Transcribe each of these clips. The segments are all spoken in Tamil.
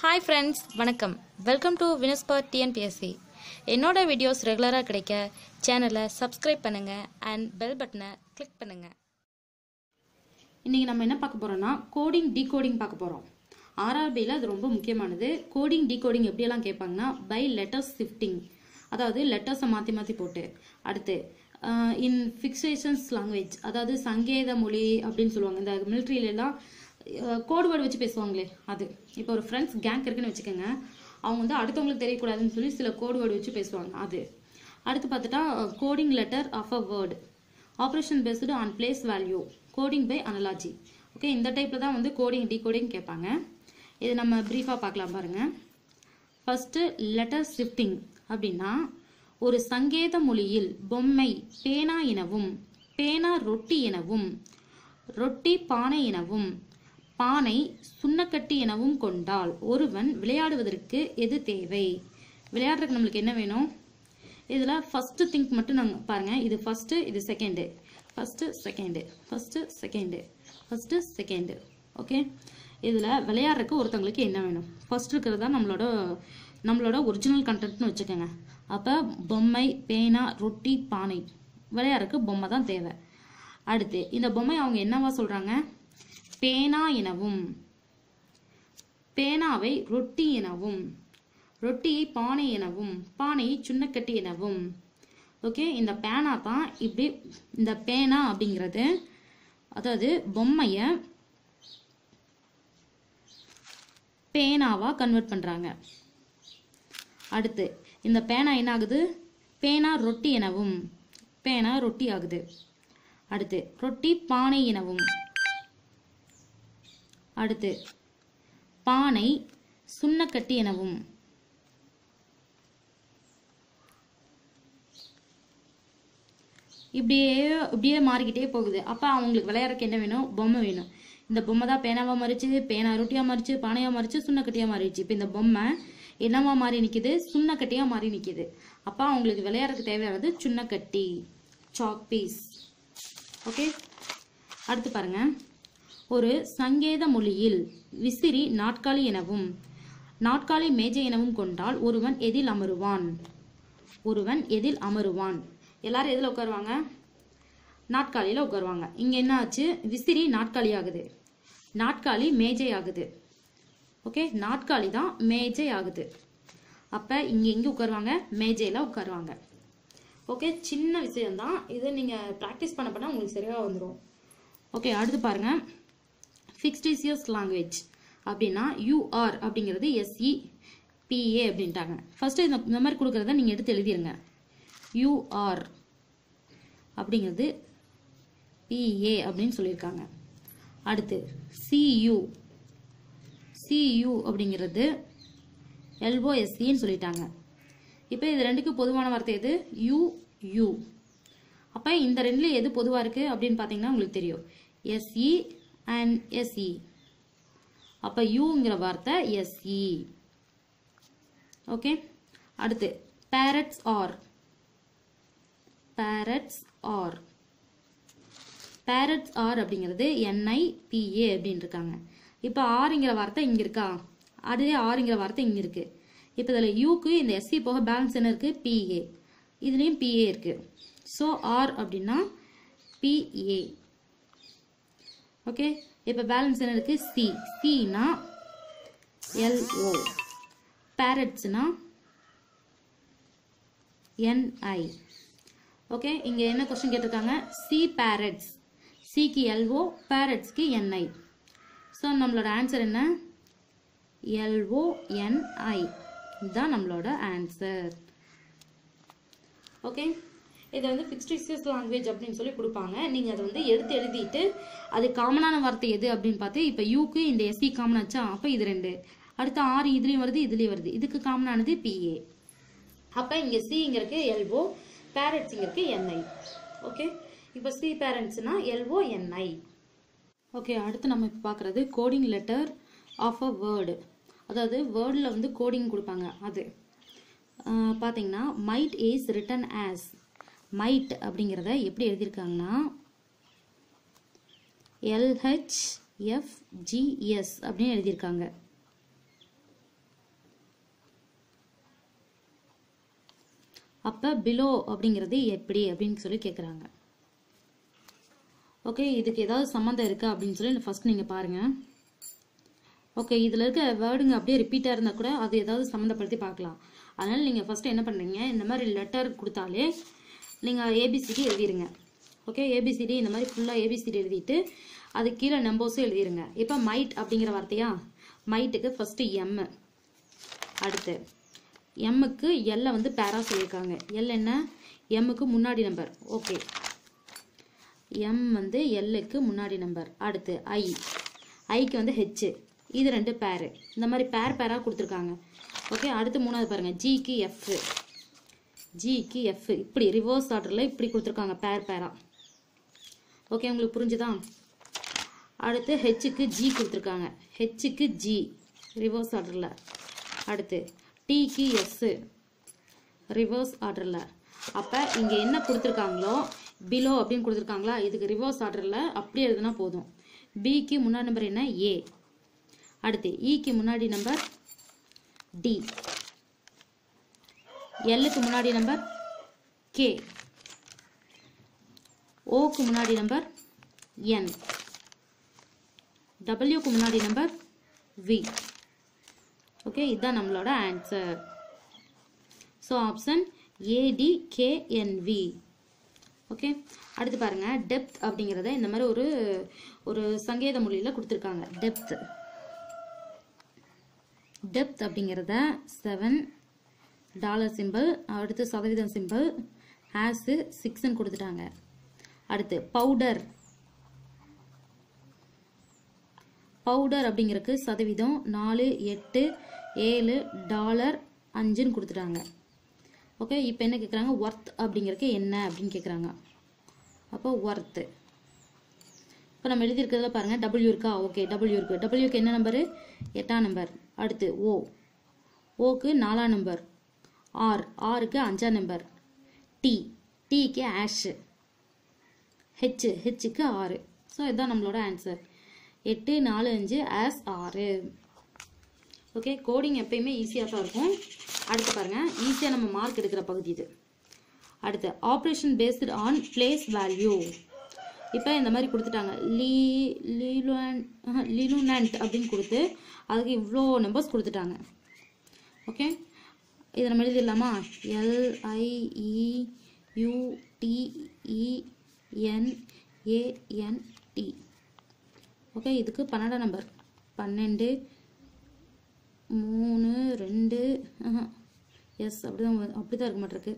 ஹாய் ஃப்ரெண்ட்ஸ் வணக்கம் வெல்கம் டு வினஸ்பாட் டிஎன்பிஎஸ்சி என்னோட வீடியோஸ் ரெகுலராக கிடைக்க சேனலை சப்ஸ்கிரைப் பண்ணுங்கள் அண்ட் பெல் பட்டனை கிளிக் பண்ணுங்கள் இன்றைக்கி நம்ம என்ன பார்க்க போகிறோம்னா கோடிங் டீகோடிங் பார்க்க போகிறோம் ஆர்ஆர்பியில் அது ரொம்ப முக்கியமானது கோடிங் டீகோடிங் எப்படியெல்லாம் கேட்பாங்கன்னா பை லெட்டர்ஸ் ஷிஃப்டிங் அதாவது லெட்டர்ஸை மாற்றி மாற்றி போட்டு அடுத்து இன் ஃபிக்சேஷன்ஸ் லாங்குவேஜ் அதாவது சங்கேத மொழி அப்படின்னு சொல்லுவாங்க இந்த மிலிட்ரியிலலாம் கோட் வேர்டு வச்சு பேசுவாங்களே அது இப்போ ஒரு ஃப்ரெண்ட்ஸ் கேங் இருக்குன்னு வச்சுக்கோங்க அவங்க வந்து அடுத்தவங்களுக்கு தெரியக்கூடாதுன்னு சொல்லி சில கோட் வேர்டு வச்சு பேசுவாங்க அது அடுத்து பார்த்துட்டா coding letter of a word operation based on place value coding by analogy okay இந்த டைப்பில் தான் வந்து கோடிங் டிகோடிங் கேட்பாங்க இது நம்ம ப்ரீஃபாக பார்க்கலாம் பாருங்க ஃபஸ்ட்டு லெட்டர் ஷிஃப்டிங் அப்படின்னா ஒரு சங்கேத மொழியில் பொம்மை பேனா எனவும் பேனா ரொட்டி எனவும் ரொட்டி பானை எனவும் பானை சுண்ணக்கட்டி எனவும் கொண்டால் ஒருவன் விளையாடுவதற்கு எது தேவை விளையாடுறதுக்கு நம்மளுக்கு என்ன வேணும் இதில் ஃபஸ்ட்டு திங்க் மட்டும் நாங்கள் பாருங்கள் இது ஃபஸ்ட்டு இது second first second first second first second okay இதில் விளையாடுறதுக்கு ஒருத்தவங்களுக்கு என்ன வேணும் ஃபஸ்ட் இருக்கிறது தான் நம்மளோட நம்மளோட ஒரிஜினல் கண்டென்ட்னு வச்சுக்கோங்க அப்போ பொம்மை பேனா ரொட்டி பானை விளையாடுறதுக்கு பொம்மை தான் தேவை அடுத்து இந்த பொம்மை அவங்க என்னவா சொல்கிறாங்க பேனா எனவும் பேனாவை ரொட்டி எனவும் ரொட்டியை பானை எனவும் பானையை சுண்ணக்கட்டி எனவும் ஓகே இந்த பேனா தான் இப்படி இந்த பேனா அப்படிங்கிறது அதாவது பொம்மையை பேனாவா கன்வெர்ட் பண்ணுறாங்க அடுத்து இந்த பேனா என்ன ஆகுது பேனா ரொட்டி எனவும் பேனா ரொட்டி ஆகுது அடுத்து ரொட்டி பானை எனவும் அடுத்து பானை சுண்ணக்கட்டி எனவும் இப்படியே இப்படியே மாறிக்கிட்டே போகுது அப்போ அவங்களுக்கு விளையாடுறதுக்கு என்ன வேணும் பொம்மை வேணும் இந்த பொம்மை தான் பேனாவா மாறிச்சு பேனா ரொட்டியாக மாறிச்சு பானையா மாறிச்சு சுண்ணக்கட்டியாக மாறிடுச்சு இப்போ இந்த பொம்மை என்னவா மாறி நிற்கிது சுண்ணக்கட்டியாக மாறி நிற்கிது அப்போ அவங்களுக்கு விளையாடுறதுக்கு தேவையானது சுண்ணக்கட்டி சாக் பீஸ் ஓகே அடுத்து பாருங்க ஒரு சங்கேத மொழியில் விசிறி நாட்காலி எனவும் நாட்காலி மேஜை எனவும் கொண்டால் ஒருவன் எதில் அமருவான் ஒருவன் எதில் அமருவான் எல்லாரும் எதில் உட்காருவாங்க நாட்காலியில் உட்காருவாங்க இங்கே என்ன ஆச்சு விசிறி நாட்காலி ஆகுது நாட்காலி மேஜை ஆகுது ஓகே நாட்காலி தான் மேஜை ஆகுது அப்போ இங்கே எங்கே உட்காருவாங்க மேஜையில் உட்காருவாங்க ஓகே சின்ன விஷயம்தான் இது நீங்கள் ப்ராக்டிஸ் பண்ண பண்ணால் உங்களுக்கு சரியாக வந்துடும் ஓகே அடுத்து பாருங்கள் ஃபிக்ஸ்டிசியஸ் லாங்குவேஜ் அப்படின்னா யூஆர் அப்படிங்கிறது எஸ்இ பிஏ அப்படின்ட்டாங்க ஃபஸ்ட்டு இந்த இந்த மாதிரி கொடுக்குறத நீங்கள் எடுத்து எழுதிருங்க யூஆர் அப்படிங்கிறது பிஏ அப்படின்னு சொல்லியிருக்காங்க அடுத்து சியு சியு அப்படிங்கிறது எல்ஓஎஸ்சின்னு சொல்லிட்டாங்க இப்போ இது ரெண்டுக்கு பொதுவான வார்த்தை எது யூ யூ அப்போ இந்த ரெண்டுல எது பொதுவாக இருக்குது அப்படின்னு பார்த்தீங்கன்னா உங்களுக்கு தெரியும் எஸ்இ அண்ட் எஸ்இ அப்போ யூங்கிற வார்த்தை எஸ்இ ஓகே அடுத்து parrots are parrots are parrots are அப்படிங்கிறது என்ஐ பிஏ அப்படின்னு இருக்காங்க இப்போ ஆறுங்கிற வார்த்தை இங்கே இருக்கா அதுவே ஆறுங்கிற வார்த்தை இங்கே இருக்குது இப்போ இதில் யூக்கு இந்த எஸ்சி போக பேலன்ஸ் என்ன இருக்குது பிஏ இதுலேயும் பிஏ இருக்குது ஸோ ஆர் அப்படின்னா பிஏ ஓகே இப்போ பேலன்ஸ் என்ன இருக்குது சி சினா எல்ஓ பேரட்ஸ்னா என்ஐ ஓகே இங்கே என்ன கொஸ்டின் கேட்டிருக்காங்க சி பேரட்ஸ் சிக்கு எல்ஓ பேரட்ஸ்க்கு என்ஐ ஸோ நம்மளோட ஆன்சர் என்ன எல்ஓஎன்ஐ இதுதான் நம்மளோட ஆன்சர் ஓகே இதை வந்து ஃபிக்ஸ்டிசியஸ் லாங்குவேஜ் அப்படின்னு சொல்லி கொடுப்பாங்க நீங்கள் அதை வந்து எடுத்து எழுதிட்டு அது காமனான வார்த்தை எது அப்படின்னு பார்த்து இப்போ யூக்கு இந்த எஸ்சி காமன் ஆச்சா அப்போ இது ரெண்டு அடுத்து ஆறு இதுலேயும் வருது இதுலேயும் வருது இதுக்கு காமனானது பிஏ அப்போ இங்கே சி இங்கே இருக்கு எல்ஓ பேரண்ட்ஸ் இங்கே இருக்கு என்ஐ ஓகே இப்போ சி பேரண்ட்ஸ்னா எல்ஓ என்ஐ ஓகே அடுத்து நம்ம இப்போ பார்க்குறது coding letter of a word அதாவது வேர்டில் வந்து கோடிங் கொடுப்பாங்க அது பார்த்தீங்கன்னா might is written as might அப்படிங்கிறத எப்படி எழுதியிருக்காங்கன்னா எல்ஹெச்எஃப்ஜிஎஸ் அப்படின்னு எழுதியிருக்காங்க அப்போ பிலோ அப்படிங்கிறது எப்படி அப்படின்னு சொல்லி கேட்குறாங்க ஓகே இதுக்கு ஏதாவது சம்மந்தம் இருக்கா அப்படின்னு சொல்லி ஃபர்ஸ்ட் நீங்கள் பாருங்கள் ஓகே இதில் இருக்க வேர்டுங்க அப்படியே ரிப்பீட்டாக இருந்தால் கூட அது ஏதாவது சம்மந்தப்படுத்தி பார்க்கலாம் அதனால் நீங்கள் ஃபஸ்ட்டு என்ன பண்ணுறீங்க இந்த மாதிரி லெட்டர் கொடுத்தாலே நீங்கள் ஏபிசிடி எழுதிருங்க ஓகே ஏபிசிடி இந்த மாதிரி ஃபுல்லாக ஏபிசிடி எழுதிட்டு அது கீழே நம்பர்ஸும் எழுதிருங்க இப்போ மைட் அப்படிங்கிற வார்த்தையா மைட்டுக்கு ஃபஸ்ட்டு எம் அடுத்து எம்முக்கு எல்லை வந்து பேரா சொல்லியிருக்காங்க எல் என்ன எம்முக்கு முன்னாடி நம்பர் ஓகே எம் வந்து எல்லுக்கு முன்னாடி நம்பர் அடுத்து ஐ ஐக்கு வந்து ஹெச் இது ரெண்டு பேரு இந்த மாதிரி பேர் பேராக கொடுத்துருக்காங்க ஓகே அடுத்து மூணாவது பாருங்கள் ஜிக்கு எஃப் ஜிக்கு எஃப் இப்படி ரிவர்ஸ் ஆர்டரில் இப்படி கொடுத்துருக்காங்க பேர் பேரா ஓகே உங்களுக்கு புரிஞ்சுதா அடுத்து ஹெச்சுக்கு ஜி கொடுத்துருக்காங்க ஹெச்சுக்கு ஜி ரிவர்ஸ் ஆர்டரில் அடுத்து டிக்கு எஸ் ரிவர்ஸ் ஆர்டரில் அப்போ இங்கே என்ன கொடுத்துருக்காங்களோ பிலோ அப்படின்னு கொடுத்துருக்காங்களா இதுக்கு ரிவர்ஸ் ஆர்டரில் அப்படியே எழுதுனா போதும் பிக்கு முன்னாடி நம்பர் என்ன ஏ அடுத்து இக்கு முன்னாடி நம்பர் டி எல்லுக்கு முன்னாடி நம்பர் கே ஓக்கு முன்னாடி நம்பர் என் டபிள்யூக்கு முன்னாடி நம்பர் வி ஓகே இதுதான் நம்மளோட answer so option A T K N V okay அடுத்து பாருங்க டெப்த் அப்படிங்கிறத இந்த மாதிரி ஒரு ஒரு சங்கேத மொழியில் கொடுத்துருக்காங்க டெப்த் டெப்த் அப்படிங்கிறத செவன் டாலர் சிம்பிள் அடுத்து சதவீதம் சிம்பிள் ஹேஸு சிக்ஸ்ன்னு கொடுத்துட்டாங்க அடுத்து பவுடர் பவுடர் அப்படிங்கிறதுக்கு சதவீதம் நாலு எட்டு ஏழு டாலர் அஞ்சுன்னு கொடுத்துட்டாங்க ஓகே இப்போ என்ன கேட்குறாங்க ஒர்த் அப்படிங்கிறதுக்கு என்ன அப்படின்னு கேட்குறாங்க அப்போ ஒர்த்து இப்போ நம்ம எழுதியிருக்கிறதுல பாருங்கள் டபிள்யூ இருக்கா ஓகே டபிள்யூ இருக்குது டபிள்யூக்கு என்ன நம்பரு எட்டாம் நம்பர் அடுத்து ஓ ஓக்கு நாலாம் நம்பர் ஆர் ஆருக்கு அஞ்சாம் நம்பர் டி டீக்கு ஆஷ் ஹெச் ஹெச்சுக்கு ஆறு ஸோ இதுதான் நம்மளோட ஆன்சர் எட்டு நாலு அஞ்சு ஆஸ் ஆறு ஓகே கோடிங் எப்பயுமே ஈஸியாக தான் இருக்கும் அடுத்து பாருங்கள் ஈஸியாக நம்ம மார்க் எடுக்கிற பகுதி இது அடுத்து operation based on place value இப்போ இந்த மாதிரி கொடுத்துட்டாங்க லீ லீலுவன் லிலுனண்ட் அப்படின்னு கொடுத்து அதுக்கு இவ்வளோ நம்பர்ஸ் கொடுத்துட்டாங்க ஓகே இதை நம்ம எழுதிடலாமா எல்ஐஇ யூடிஇஎன்ஏஎன்டி ஓகே இதுக்கு பன்னெண்டாம் நம்பர் பன்னெண்டு மூணு ரெண்டு எஸ் அப்படி தான் அப்படி தான் இருக்க மாட்டிருக்கு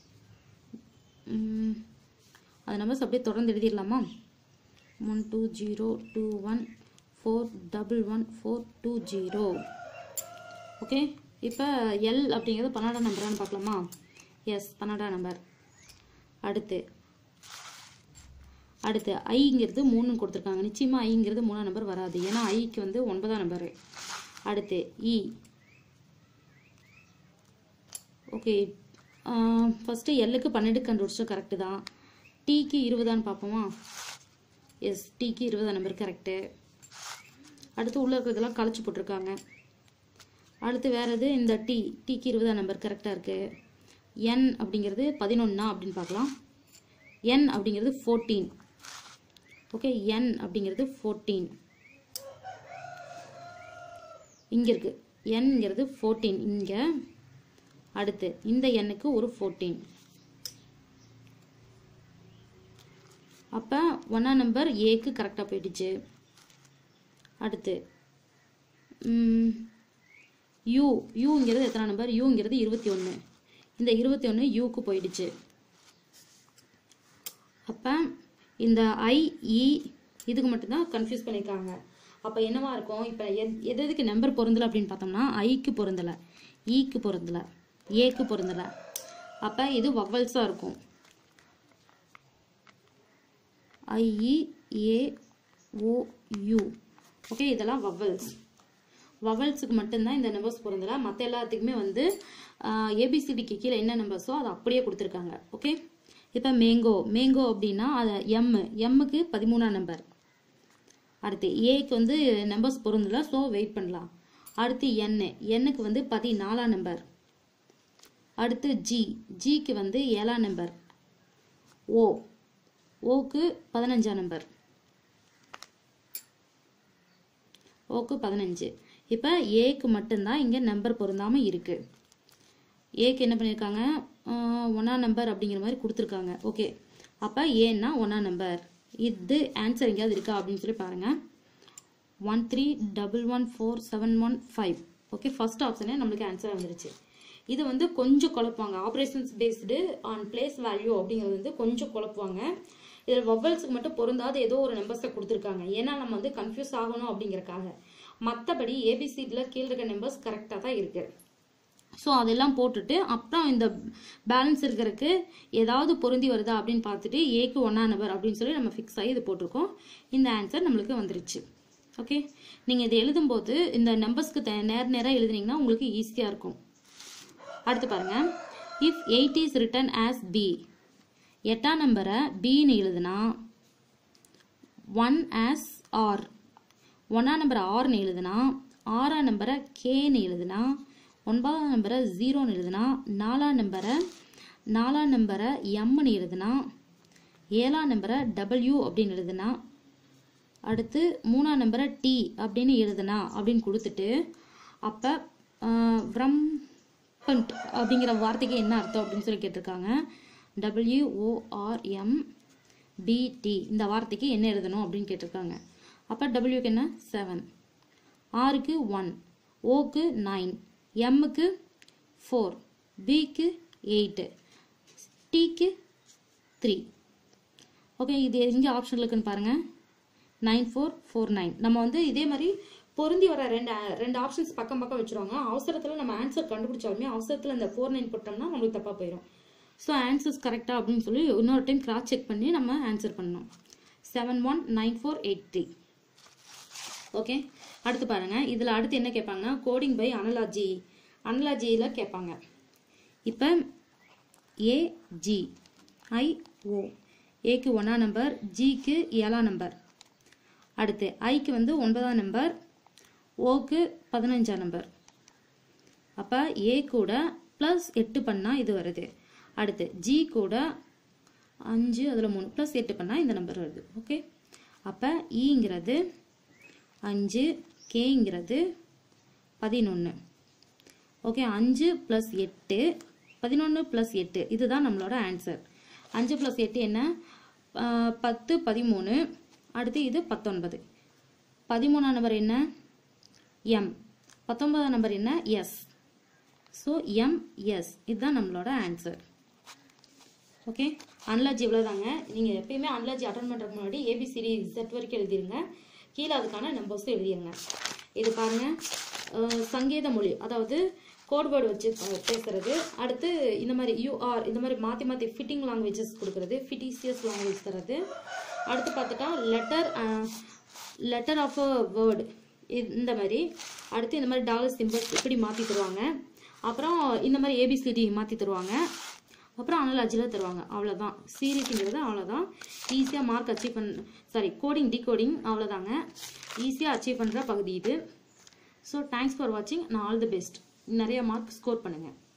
ம், அது நம்பர்ஸ் அப்படியே தொடர்ந்து எழுதிடலாமா one two zero two one four double one four two zero okay இப்போ எல் அப்படிங்கிறது பன்னெண்டாம் நம்பரான்னு பார்க்கலாமா எஸ் பன்னெண்டாம் நம்பர் அடுத்து அடுத்து ஐங்கிறது மூணுன்னு கொடுத்துருக்காங்க நிச்சயமாக ஐங்கிறது மூணாம் நம்பர் வராது ஏன்னா ஐக்கு வந்து ஒன்பதாம் நம்பர் அடுத்து இ ஓகே ஃபஸ்ட்டு எல்லுக்கு பன்னெண்டு கண்டுபிடிச்சோம் கரெக்டு தான் டீக்கு இருபதான்னு பார்ப்போமா எஸ் டீக்கு இருபதாம் நம்பர் கரெக்டு அடுத்து உள்ளே இருக்கிறதெல்லாம் கழிச்சு போட்டிருக்காங்க அடுத்து வேறு எது இந்த டி டீக்கு இருபதாம் நம்பர் கரெக்டாக இருக்குது என் அப்படிங்கிறது பதினொன்னா அப்படின்னு பார்க்கலாம் என் அப்படிங்கிறது ஃபோர்டீன் ஓகே என் அப்படிங்கிறது ஃபோர்டீன் இங்கே இருக்கு என்ங்கிறது ஃபோர்டீன் இங்கே அடுத்து இந்த எண்ணுக்கு ஒரு ஃபோர்டீன் அப்போ ஒன்றா நம்பர் ஏக்கு கரெக்டாக போயிடுச்சு அடுத்து யூ யூங்கிறது எத்தனை நம்பர் யூங்கிறது இருபத்தி ஒன்று இந்த இருபத்தி ஒன்று யூக்கு போயிடுச்சு அப்போ இந்த ஐஇ இதுக்கு மட்டும்தான் கன்ஃபியூஸ் பண்ணியிருக்காங்க அப்போ என்னவா இருக்கும் இப்போ எது எது எதுக்கு நம்பர் பொருந்தலை அப்படின்னு பார்த்தோம்னா ஐக்கு பொருந்தலை ஈக்கு பொருந்தலை ஏக்கு பொருந்தலை அப்போ இது வவல்ஸாக இருக்கும் I E A O U okay இதெல்லாம் வவல்ஸ் வவல்ஸுக்கு மட்டும்தான் இந்த நம்பர்ஸ் பொருந்தலை மற்ற எல்லாத்துக்குமே வந்து ஏபிசிடிக்கு கீழே என்ன நம்பர்ஸோ அதை அப்படியே கொடுத்துருக்காங்க ஓகே இப்போ மேங்கோ மேங்கோ அப்படின்னா அது எம் எம்முக்கு பதிமூணாம் நம்பர் அடுத்து ஏக்கு வந்து நம்பர்ஸ் பொருந்தல ஸோ வெயிட் பண்ணலாம் அடுத்து என் எண்ணுக்கு வந்து பதினாலாம் நம்பர் அடுத்து ஜி ஜிக்கு வந்து ஏழாம் நம்பர் ஓ ஓக்கு பதினஞ்சாம் நம்பர் ஓக்கு பதினஞ்சு இப்போ ஏக்கு மட்டும்தான் இங்கே நம்பர் பொருந்தாமல் இருக்குது ஏக்கு என்ன பண்ணியிருக்காங்க ஒன்றாம் நம்பர் அப்படிங்கிற மாதிரி கொடுத்துருக்காங்க ஓகே அப்போ ஏன்னா ஒன்றாம் நம்பர் இது ஆன்சர் எங்கேயாவது இருக்கா அப்படின்னு சொல்லி பாருங்கள் one three double one four seven one five okay first ஆப்ஷனே நம்மளுக்கு ஆன்சர் வந்துருச்சு இது வந்து கொஞ்சம் குழப்புவாங்க operations based on place value அப்படிங்கிறது வந்து கொஞ்சம் குழப்புவாங்க இதில் வவ்வல்ஸுக்கு மட்டும் பொருந்தாத ஏதோ ஒரு நம்பர்ஸை கொடுத்துருக்காங்க ஏன்னா நம்ம வந்து கன்ஃபியூஸ் ஆகணும் அப்படிங்கறக்காக மற்றபடி ஏபிசிடியில் கீழே இருக்க நம்பர்ஸ் கரெக்டாக தான் இருக்குது ஸோ அதெல்லாம் போட்டுட்டு அப்புறம் இந்த பேலன்ஸ் இருக்கிறதுக்கு ஏதாவது பொருந்தி வருதா அப்படின்னு பார்த்துட்டு ஏக்கு ஒன்றா நம்பர் அப்படின்னு சொல்லி நம்ம ஃபிக்ஸ் ஆகி இது போட்டிருக்கோம் இந்த ஆன்சர் நம்மளுக்கு வந்துருச்சு ஓகே நீங்கள் இதை எழுதும்போது இந்த நம்பர்ஸ்க்கு த நேர் நேராக எழுதுனீங்கன்னா உங்களுக்கு ஈஸியாக இருக்கும் அடுத்து பாருங்க if eight is written as B எட்டாம் நம்பரை பின்னு எழுதுனா ஒன் ஆஸ் ஆர் ஒன்றாம் நம்பரை ஆர்னு எழுதுனா ஆறாம் நம்பரை கேன்னு எழுதுனா ஒன்பதாம் நம்பரை ஜீரோன்னு எழுதுனா நாலாம் நம்பரை நாலாம் நம்பரை எம்னு எழுதுனா ஏழாம் நம்பரை டபிள்யூ அப்படின்னு எழுதுனா அடுத்து மூணாம் நம்பரை டி அப்படின்னு எழுதுனா அப்படின்னு கொடுத்துட்டு அப்போ விரம்பண்ட் அப்படிங்கிற வார்த்தைக்கு என்ன அர்த்தம் அப்படின்னு சொல்லி கேட்டிருக்காங்க டபிள்யூஓஆர்எம் பிடி இந்த வார்த்தைக்கு என்ன எழுதணும் அப்படின்னு கேட்டிருக்காங்க அப்போ டபிள்யூக்கு என்ன செவன் ஆருக்கு ஒன் ஓக்கு நைன் எம்முக்கு ஃபோர் பிக்கு எயிட்டு டிக்கு த்ரீ ஓகே இது எங்கே ஆப்ஷனில் இருக்குன்னு பாருங்கள் நைன் ஃபோர் ஃபோர் நைன் நம்ம வந்து இதே மாதிரி பொருந்தி வர ரெண்டு ரெண்டு ஆப்ஷன்ஸ் பக்கம் பக்கம் வச்சுருவாங்க அவசரத்தில் நம்ம ஆன்சர் கண்டுபிடிச்சாலுமே அவசரத்தில் இந்த ஃபோர் நைன் போட்டோம்னா நம்மளுக்கு தப்பாக போயிடும் ஸோ ஆன்சர்ஸ் கரெக்டாக அப்படின்னு சொல்லி இன்னொரு டைம் கிராஸ் செக் பண்ணி நம்ம ஆன்சர் பண்ணணும் seven one nine four eight three okay அடுத்து பாருங்க இதில் அடுத்து என்ன கேட்பாங்கன்னா கோடிங் பை அனலாஜி அனலாஜியில் கேட்பாங்க இப்போ ஏஜி ஐ ஓ ஏக்கு ஒன்றாம் நம்பர் ஜிக்கு ஏழாம் நம்பர் அடுத்து ஐக்கு வந்து ஒன்பதாம் நம்பர் ஓக்கு பதினஞ்சாம் நம்பர் அப்போ ஏ கூட ப்ளஸ் எட்டு பண்ணால் இது வருது அடுத்து ஜி கூட அஞ்சு அதில் மூணு ப்ளஸ் எட்டு பண்ணால் இந்த நம்பர் வருது ஓகே அப்போ ஈங்கிறது அஞ்சு கேங்கிறது பதினொன்று ஓகே அஞ்சு ப்ளஸ் எட்டு பதினொன்று ப்ளஸ் எட்டு இதுதான் நம்மளோட ஆன்சர் அஞ்சு ப்ளஸ் எட்டு என்ன ஆஹ் பத்து பதிமூணு அடுத்து இது பத்தொன்பது பதிமூணாம் நம்பர் என்ன எம் பத்தொன்பதாம் நம்பர் என்ன எஸ் ஸோ எம் எஸ் இதுதான் நம்மளோட ஆன்சர் ஓகே அன்லாஜி இவ்வளோதாங்க நீங்கள் எப்பயுமே அன்லாஜி அட்டன் பண்ணுறதுக்கு முன்னாடி ஏபிசிடி செட் வரைக்கும் எழுதிருங்க கீழே அதுக்கான நம்பர்ஸும் எழுதிருங்க இது பாருங்க அஹ், சங்கேத மொழி அதாவது கோட் வேர்டு வச்சு ப- பேசுறது அடுத்து இந்த மாதிரி யூஆர் இந்த மாதிரி மாற்றி மாற்றி ஃபிட்டிங் லாங்குவேஜஸ் கொடுக்குறது ஃபிட்டிசியஸ் லாங்குவேஜ் தரது அடுத்து பார்த்துட்டா letter letter of a word இந்த மாதிரி அடுத்து இந்த மாதிரி டாலர் சிம்பிள்ஸ் இப்படி மாற்றி தருவாங்க அப்புறம் இந்த மாதிரி ஏபிசிடி மாற்றி தருவாங்க அப்புறம் அனலாஜியில் தருவாங்க அவ்வளோதான் சீரிஸுங்கிறது அவ்வளோதான் ஈஸியாக மார்க் அச்சீவ் பண்ண சாரி கோடிங் டிகோடிங் அவ்வளோதாங்க ஈஸியாக அச்சீவ் பண்ணுற பகுதி இது ஸோ தேங்க்ஸ் ஃபார் வாட்சிங் நான் ஆல் தி பெஸ்ட் நிறைய மார்க் ஸ்கோர் பண்ணுங்கள்